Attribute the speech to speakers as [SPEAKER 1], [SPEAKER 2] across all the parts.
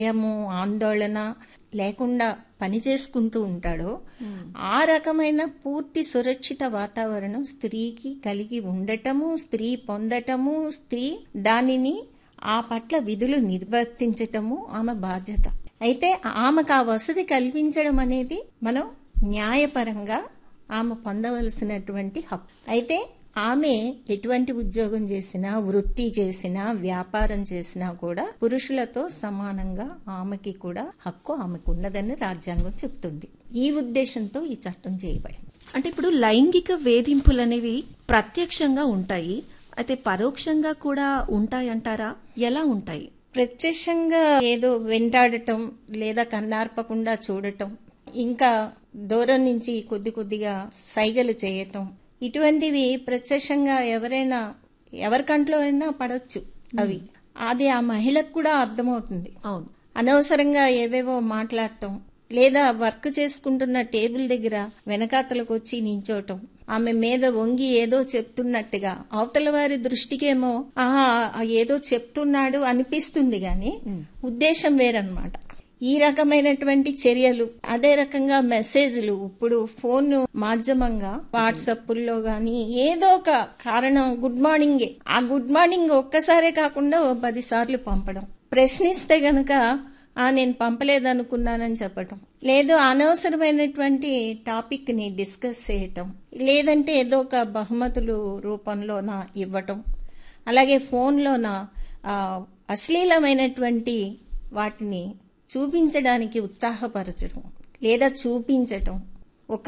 [SPEAKER 1] భయము ఆందోళన లేకుండా పని చేసుకుంటూ ఉంటాడో ఆ రకమైన పూర్తి సురక్షిత వాతావరణం స్త్రీకి కలిగి ఉండటము స్త్రీ పొందటము స్త్రీ దానిని ఆ పట్ల విధులు నిర్వర్తించటము ఆమె బాధ్యత అయితే ఆమెకు ఆ వసతి కల్పించడం అనేది మనం న్యాయపరంగా ఆమె పొందవలసినటువంటి హక్కు అయితే ఆమె ఎటువంటి ఉద్యోగం చేసినా వృత్తి చేసినా వ్యాపారం చేసినా కూడా పురుషులతో సమానంగా ఆమెకి కూడా హక్కు ఆమెకు ఉన్నదని రాజ్యాంగం చెప్తుంది ఈ ఉద్దేశంతో ఈ చట్టం చేయబడింది
[SPEAKER 2] అంటే ఇప్పుడు లైంగిక వేధింపులు అనేవి ప్రత్యక్షంగా ఉంటాయి అయితే పరోక్షంగా కూడా ఉంటాయంటారా ఎలా ఉంటాయి
[SPEAKER 1] ప్రత్యక్షంగా ఏదో వెంటాడటం లేదా కన్నార్పకుండా చూడటం ఇంకా దూరం నుంచి కొద్ది కొద్దిగా సైగలు చేయటం ఇటువంటివి ప్రత్యక్షంగా ఎవరైనా ఎవరి కంట్లో అయినా పడవచ్చు అవి అది ఆ మహిళకు కూడా అర్థమవుతుంది
[SPEAKER 2] అవును
[SPEAKER 1] అనవసరంగా ఏవేవో మాట్లాడటం లేదా వర్క్ చేసుకుంటున్న టేబుల్ దగ్గర వెనకాతలకు వచ్చి నించోటం ఆమె మీద వంగి ఏదో చెప్తున్నట్టుగా అవతల వారి దృష్టికేమో ఆహా ఏదో చెప్తున్నాడు అనిపిస్తుంది గాని ఉద్దేశం వేరన్నమాట ఈ రకమైనటువంటి చర్యలు అదే రకంగా మెసేజ్లు ఇప్పుడు ఫోన్ మాధ్యమంగా వాట్సాప్ల్లో గాని ఏదో ఒక కారణం గుడ్ మార్నింగే ఆ గుడ్ మార్నింగ్ ఒక్కసారే కాకుండా ఓ పది సార్లు పంపడం ప్రశ్నిస్తే గనక ఆ నేను పంపలేదనుకున్నానని చెప్పటం లేదు అనవసరమైనటువంటి టాపిక్ ని డిస్కస్ చేయటం లేదంటే ఏదో ఒక బహుమతులు రూపంలోన ఇవ్వటం అలాగే ఫోన్లోన ఆ, అశ్లీలమైనటువంటి వాటిని చూపించడానికి ఉత్సాహపరచడం లేదా చూపించటం ఒక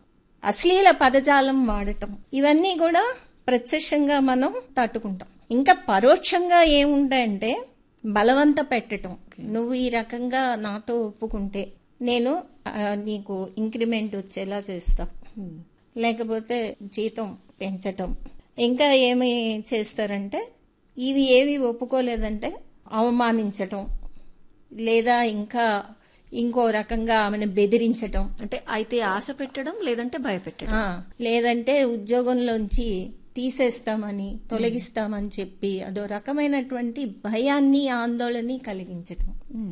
[SPEAKER 1] అశ్లీల పదజాలం వాడటం ఇవన్నీ కూడా ప్రత్యక్షంగా మనం తట్టుకుంటాం ఇంకా పరోక్షంగా ఏముంటాయంటే బలవంత పెట్టటం నువ్వు ఈ రకంగా నాతో ఒప్పుకుంటే నేను ఆ, నీకు ఇంక్రిమెంట్ వచ్చేలా చేస్తా లేకపోతే జీతం పెంచటం ఇంకా ఏమి చేస్తారంటే ఇవి ఏవి ఒప్పుకోలేదంటే అవమానించటం లేదా ఇంకా ఇంకో రకంగా ఆమెను బెదిరించటం
[SPEAKER 2] అంటే అయితే ఆశ పెట్టడం లేదంటే భయపెట్టడం
[SPEAKER 1] ఆ, లేదంటే ఉద్యోగంలోంచి తీసేస్తామని తొలగిస్తామని చెప్పి అదో రకమైనటువంటి భయాన్ని ఆందోళన కలిగించటం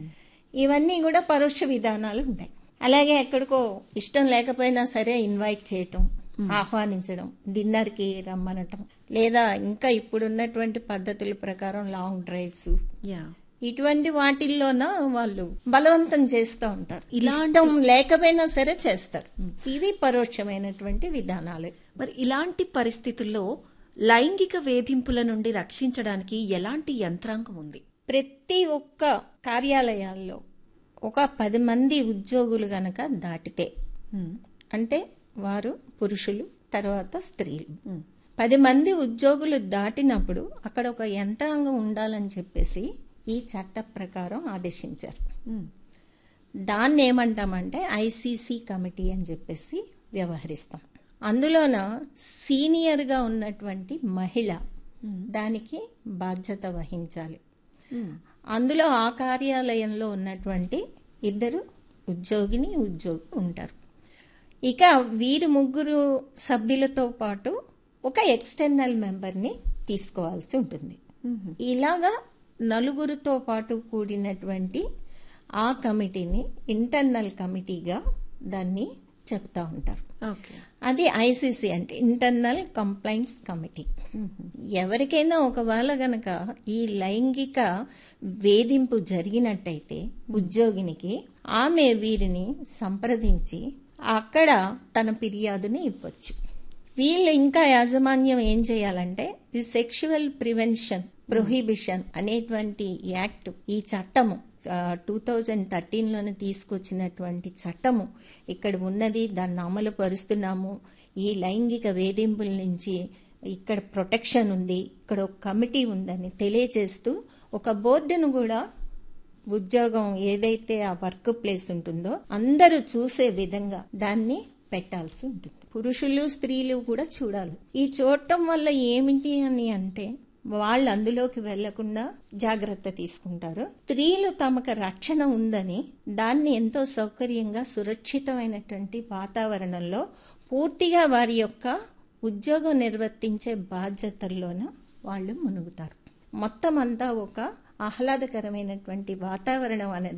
[SPEAKER 1] ఇవన్నీ కూడా పరోక్ష విధానాలు ఉంటాయి అలాగే ఎక్కడికో ఇష్టం లేకపోయినా సరే ఇన్వైట్ చేయటం ఆహ్వానించడం డిన్నర్ కి రమ్మనటం లేదా ఇంకా ఇప్పుడున్నటువంటి పద్ధతుల ప్రకారం లాంగ్ డ్రైవ్స్
[SPEAKER 2] యా
[SPEAKER 1] ఇటువంటి వాటిల్లోన వాళ్ళు బలవంతం చేస్తూ ఉంటారు ఇష్టం లేకపోయినా సరే చేస్తారు ఇవి పరోక్షమైనటువంటి విధానాలు
[SPEAKER 2] మరి ఇలాంటి పరిస్థితుల్లో లైంగిక వేధింపుల నుండి రక్షించడానికి ఎలాంటి యంత్రాంగం ఉంది
[SPEAKER 1] ప్రతి ఒక్క కార్యాలయాల్లో ఒక పది మంది ఉద్యోగులు గనక దాటితే అంటే వారు పురుషులు తర్వాత స్త్రీలు పది మంది ఉద్యోగులు దాటినప్పుడు అక్కడ ఒక యంత్రాంగం ఉండాలని చెప్పేసి ఈ చట్ట ప్రకారం ఆదేశించారు దాన్ని ఏమంటామంటే ఐసీసీ కమిటీ అని చెప్పేసి వ్యవహరిస్తాం అందులోన సీనియర్గా ఉన్నటువంటి మహిళ దానికి బాధ్యత వహించాలి అందులో ఆ కార్యాలయంలో ఉన్నటువంటి ఇద్దరు ఉద్యోగిని ఉద్యోగి ఉంటారు ఇక వీరు ముగ్గురు సభ్యులతో పాటు ఒక ఎక్స్టర్నల్ మెంబర్ని తీసుకోవాల్సి ఉంటుంది ఇలాగా నలుగురితో పాటు కూడినటువంటి ఆ కమిటీని ఇంటర్నల్ కమిటీగా దాన్ని చెప్తా ఉంటారు
[SPEAKER 2] ఓకే
[SPEAKER 1] అది ఐసీసీ అంటే ఇంటర్నల్ కంప్లైంట్స్ కమిటీ ఎవరికైనా ఒకవేళ గనక ఈ లైంగిక వేధింపు జరిగినట్టయితే ఉద్యోగినికి ఆమె వీరిని సంప్రదించి అక్కడ తన ఫిర్యాదుని ఇవ్వచ్చు వీళ్ళు ఇంకా యాజమాన్యం ఏం చేయాలంటే ది సెక్షువల్ ప్రివెన్షన్ ప్రొహిబిషన్ అనేటువంటి యాక్ట్ ఈ చట్టము టూ థౌజండ్ థర్టీన్లోనే తీసుకొచ్చినటువంటి చట్టము ఇక్కడ ఉన్నది దాన్ని అమలు పరుస్తున్నాము ఈ లైంగిక వేధింపుల నుంచి ఇక్కడ ప్రొటెక్షన్ ఉంది ఇక్కడ ఒక కమిటీ ఉందని తెలియజేస్తూ ఒక బోర్డును కూడా ఉద్యోగం ఏదైతే ఆ వర్క్ ప్లేస్ ఉంటుందో అందరూ చూసే విధంగా దాన్ని పెట్టాల్సి ఉంటుంది పురుషులు స్త్రీలు కూడా చూడాలి ఈ చూడటం వల్ల ఏమిటి అని అంటే వాళ్ళు అందులోకి వెళ్లకుండా జాగ్రత్త తీసుకుంటారు స్త్రీలు తమకు రక్షణ ఉందని దాన్ని ఎంతో సౌకర్యంగా సురక్షితమైనటువంటి వాతావరణంలో పూర్తిగా వారి యొక్క ఉద్యోగం నిర్వర్తించే బాధ్యతల్లోన వాళ్ళు మునుగుతారు మొత్తం అంతా ఒక ఆహ్లాదకరమైనటువంటి వాతావరణం అనేది